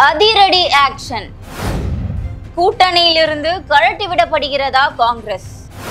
அதிரடி ஆக்ஷன் கூட்டணியிலிருந்து கழட்டி விடப்படுகிறதா Congress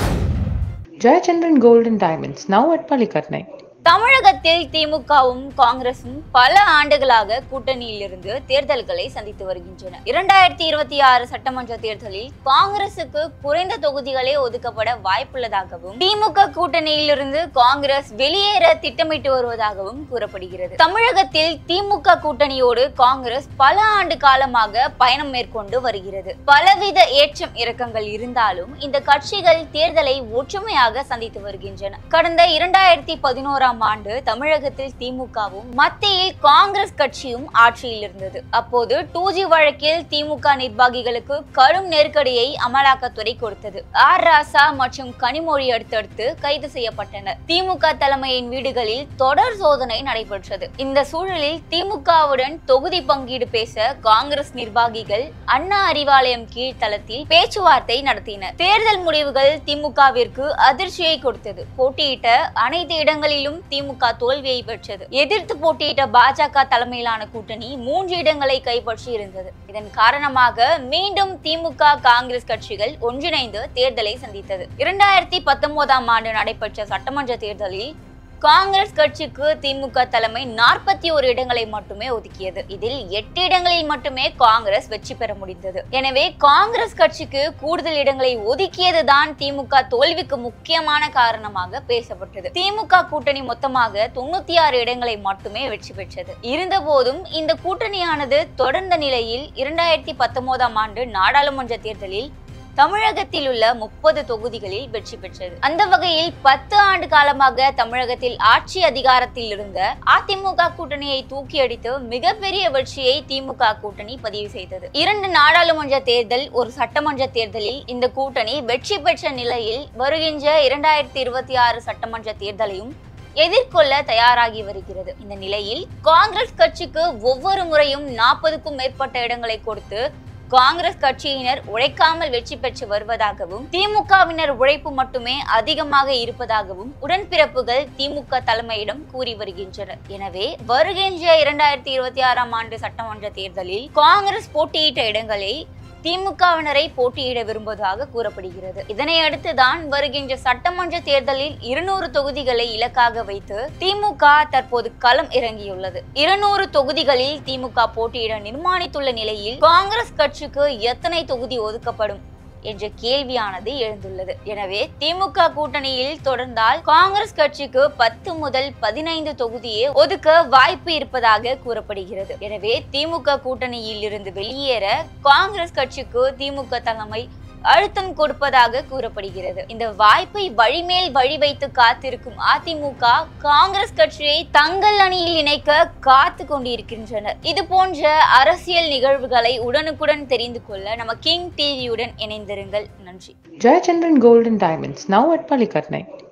Jayachandran Gold and Diamonds, now at Palikatnai. தமிழகத்தில் திமுகவும் காங்கிரசும் பல ஆண்டுகளாக கூட்டணியிலிருந்து தேர்தல்களை சந்தித்து வருகின்றன இரண்டாயிரத்தி இருபத்தி ஆறு சட்டமன்ற தேர்தலில் காங்கிரசுக்கு குறைந்த தொகுதிகளே ஒதுக்கப்பட வாய்ப்புள்ளதாகவும் திமுக கூட்டணியிலிருந்து காங்கிரஸ் வெளியேற திட்டமிட்டு வருவதாகவும் கூறப்படுகிறது தமிழகத்தில் திமுக கூட்டணியோடு காங்கிரஸ் பல ஆண்டு காலமாக பயணம் மேற்கொண்டு வருகிறது பலவித ஏற்றம் இறக்கங்கள் இருந்தாலும் இந்த கட்சிகள் தேர்தலை ஒற்றுமையாக சந்தித்து வருகின்றன கடந்த இரண்டாயிரத்தி பதினோராம் ஆண்டு தமிழகத்தில் திமுகவும் மத்தியில் காங்கிரஸ் கட்சியும் ஆட்சியில் இருந்தது அப்போது டூ ஜி வழக்கில் திமுக நிர்வாகிகளுக்கு கடும் நெருக்கடியை அமலாக்கத்துறை கொடுத்தது ஆர் ராசா மற்றும் கனிமொழி அடுத்தடுத்து கைது செய்யப்பட்டனர் திமுக தலைமையின் வீடுகளில் தொடர் சோதனை நடைபெற்றது இந்த சூழலில் திமுகவுடன் தொகுதி பங்கீடு பேச காங்கிரஸ் நிர்வாகிகள் அண்ணா அறிவாலயம் கீழ்த்தளத்தில் பேச்சுவார்த்தை நடத்தினர் தேர்தல் முடிவுகள் திமுகவிற்கு அதிர்ச்சியை கொடுத்தது போட்டியிட்ட அனைத்து இடங்களிலும் திமுக தோல்வியை பெற்றது எதிர்த்து போட்டியிட்ட பாஜக தலைமையிலான கூட்டணி மூன்று இடங்களை கைப்பற்றி இருந்தது இதன் காரணமாக மீண்டும் திமுக காங்கிரஸ் கட்சிகள் ஒன்றிணைந்து தேர்தலை சந்தித்தது இரண்டாயிரத்தி பத்தொன்பதாம் ஆண்டு நடைபெற்ற சட்டமன்ற தேர்தலில் காங்கிரஸ் கட்சிக்கு திமுக தலைமை நாற்பத்தி ஒரு இடங்களை மட்டுமே ஒதுக்கியது இதில் எட்டு இடங்களில் மட்டுமே காங்கிரஸ் வெற்றி பெற முடிந்தது எனவே காங்கிரஸ் கட்சிக்கு கூடுதல் இடங்களை ஒதுக்கியதுதான் திமுக தோல்விக்கு முக்கியமான காரணமாக பேசப்பட்டது திமுக கூட்டணி மொத்தமாக தொண்ணூத்தி ஆறு இடங்களை மட்டுமே வெற்றி பெற்றது இருந்தபோதும் இந்த கூட்டணியானது தொடர்ந்த நிலையில் இரண்டாயிரத்தி பத்தொன்பதாம் ஆண்டு நாடாளுமன்ற தேர்தலில் தமிழகத்தில் உள்ள முப்பது தொகுதிகளில் வெற்றி பெற்றது அந்த வகையில் பத்து ஆண்டு காலமாக தமிழகத்தில் ஆட்சி அதிகாரத்தில் இருந்த அதிமுக கூட்டணியை தூக்கி அடித்து மிகப்பெரிய வெற்றியை திமுக கூட்டணி பதிவு செய்தது இரண்டு நாடாளுமன்ற தேர்தல் ஒரு சட்டமன்ற தேர்தலில் இந்த கூட்டணி வெற்றி பெற்ற நிலையில் வருகின்ற இரண்டாயிரத்தி இருபத்தி ஆறு சட்டமன்ற தேர்தலையும் எதிர்கொள்ள தயாராகி வருகிறது இந்த நிலையில் காங்கிரஸ் கட்சிக்கு ஒவ்வொரு முறையும் நாற்பதுக்கும் மேற்பட்ட இடங்களை கொடுத்து காங்கிரஸ் கட்சியினர் உழைக்காமல் வெற்றி பெற்று வருவதாகவும் திமுகவினர் உழைப்பு மட்டுமே அதிகமாக இருப்பதாகவும் உடன்பிறப்புகள் திமுக தலைமையிடம் கூறி வருகின்றனர் எனவே வருகின்ற இரண்டாயிரத்தி இருபத்தி ஆறாம் ஆண்டு சட்டமன்ற தேர்தலில் காங்கிரஸ் போட்டியிட்ட இடங்களை திமுகவினரை போட்டியிட விரும்புவதாக கூறப்படுகிறது இதனை அடுத்துதான் வருகின்ற சட்டமன்ற தேர்தலில் இருநூறு தொகுதிகளை இலக்காக வைத்து திமுக தற்போது களம் இறங்கியுள்ளது இருநூறு தொகுதிகளில் திமுக போட்டியிட நிர்மாணித்துள்ள நிலையில் காங்கிரஸ் கட்சிக்கு எத்தனை தொகுதி ஒதுக்கப்படும் என்ற கேள்வியானது எழுந்துள்ளது எனவே திமுக கூட்டணியில் தொடர்ந்தால் காங்கிரஸ் கட்சிக்கு பத்து முதல் பதினைந்து தொகுதியே ஒதுக்க வாய்ப்பு இருப்பதாக கூறப்படுகிறது எனவே திமுக கூட்டணியில் இருந்து வெளியேற காங்கிரஸ் கட்சிக்கு திமுக தலைமை அழுத்தம் கொடுப்பதாக கூறப்படுகிறது இந்த வாய்ப்பை வழிமேல் வழி வைத்து காத்திருக்கும் அதிமுக காங்கிரஸ் கட்சியை தங்கள் அணியில் இணைக்க காத்து கொண்டிருக்கின்றனர் இது போன்ற அரசியல் நிகழ்வுகளை உடனுக்குடன் தெரிந்து கொள்ள நம்ம கிங் டிவியுடன் இணைந்திருங்கள் நன்றி Jayachandran Gold and Diamonds, now at Palikatnai.